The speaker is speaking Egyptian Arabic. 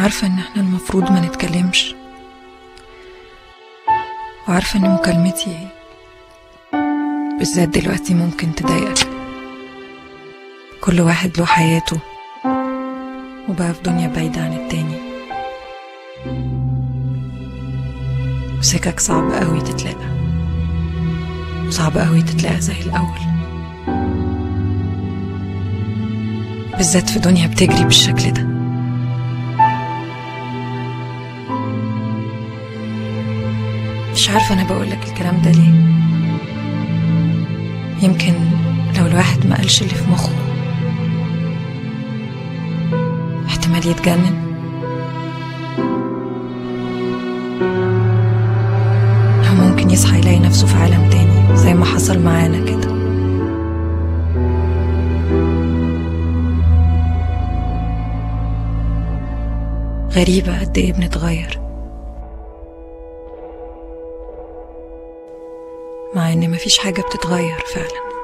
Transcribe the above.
عارفة إن إحنا المفروض ما نتكلمش وعارفة إن مكالمتي بالذات دلوقتي ممكن تضايقك كل واحد له حياته وبقى في دنيا بعيدة عن التاني وسكك صعب قوي تتلاقى وصعب قوي تتلاقى زي الأول بالذات في دنيا بتجري بالشكل ده مش عارفة أنا بقولك الكلام ده ليه يمكن لو الواحد ما قالش اللي في مخه احتمال يتجنن أو ممكن يصحى يلاقي نفسه في عالم تاني زي ما حصل معانا كده غريبة قد ايه بنتغير مع ان مفيش حاجة بتتغير فعلا